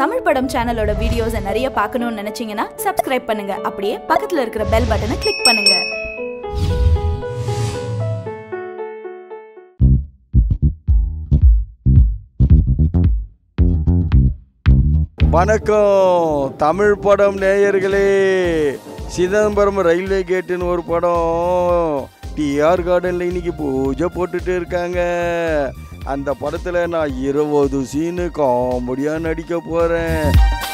தமிழ் படம் சேனலோட வீடியோஸை நிறைய பார்க்கணும்னு நினைச்சீங்கன்னா சப்ஸ்கிரைப் பண்ணுங்க அப்படியே பக்கத்துல இருக்கிற பெல் பட்டனை கிளிக் பண்ணுங்க வணக்கம் தமிழ் படம் நேயர்களே சிதம்பரம் ரயில்வே கேட்டுன்னு ஒரு படம் டிஆர் கார்டனில் இன்னைக்கு பூஜை போட்டுட்டு இருக்காங்க அந்த படத்தில் நான் இருபது சீனு காமெடியாக நடிக்க போகிறேன்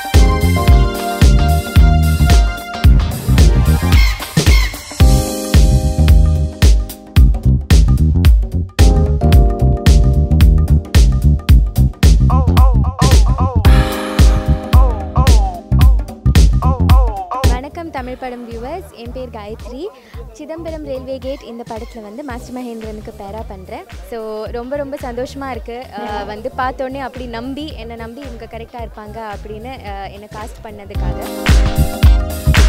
வணக்கம் தமிழ் படம் வியூவர்ஸ் என் பேர் காயத்ரி சிதம்பரம் ரயில்வே கேட் இந்த படத்தில் வந்து மாஸ்டர் மகேந்திரனுக்கு பேரா பண்ணுறேன் ஸோ ரொம்ப ரொம்ப சந்தோஷமாக இருக்குது வந்து பார்த்தோன்னே அப்படி நம்பி என்னை நம்பி இவங்க கரெக்டாக இருப்பாங்க அப்படின்னு அஹ், என்னை காஸ்ட் பண்ணதுக்காக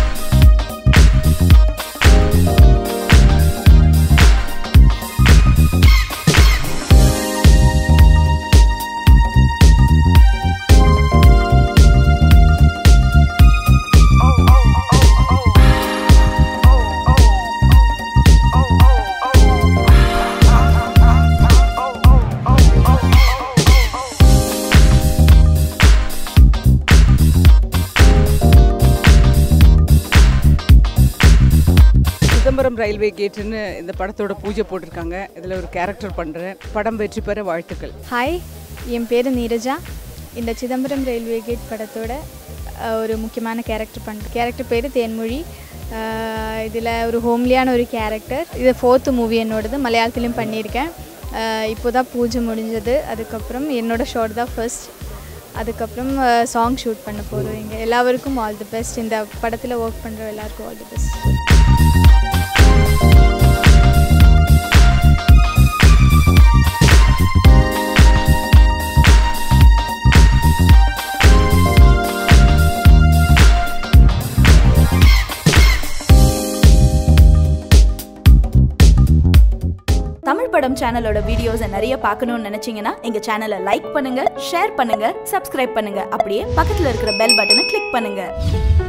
சிதம்பரம் ரயில்வே கேட்டுன்னு இந்த படத்தோட பூஜை போட்டிருக்காங்க இதில் ஒரு கேரக்டர் பண்ணுறேன் படம் வெற்றி பெற வாழ்த்துக்கள் ஹாய் என் பேர் நீரஜா இந்த சிதம்பரம் ரயில்வே கேட் படத்தோட அஹ், ஒரு முக்கியமான கேரக்டர் பண்ண கேரக்டர் பேர் தேன்மொழி இதில் ஒரு ஹோம்லியான ஒரு கேரக்டர் இது ஃபோர்த்து மூவி என்னோடது மலையாளத்துலேயும் பண்ணியிருக்கேன் இப்போ தான் பூஜை முடிஞ்சது அதுக்கப்புறம் என்னோட ஷார்ட் தான் ஃபர்ஸ்ட் அதுக்கப்புறம் சாங் ஷூட் பண்ண போகிறோம் இங்கே எல்லாருக்கும் ஆல் தி பெஸ்ட் இந்த படத்தில் ஒர்க் பண்ணுற எல்லாருக்கும் ஆல் தி பெஸ்ட் தமிழ் படம் சேனலோட வீடியோஸை நிறைய பார்க்கணும்னு நினைச்சீங்கன்னா எங்க சேனலை லைக் பண்ணுங்க ஷேர் பண்ணுங்க சப்ஸ்கிரைப் பண்ணுங்க அப்படியே பக்கத்துல இருக்கிற பெல் பட்டனை கிளிக் பண்ணுங்க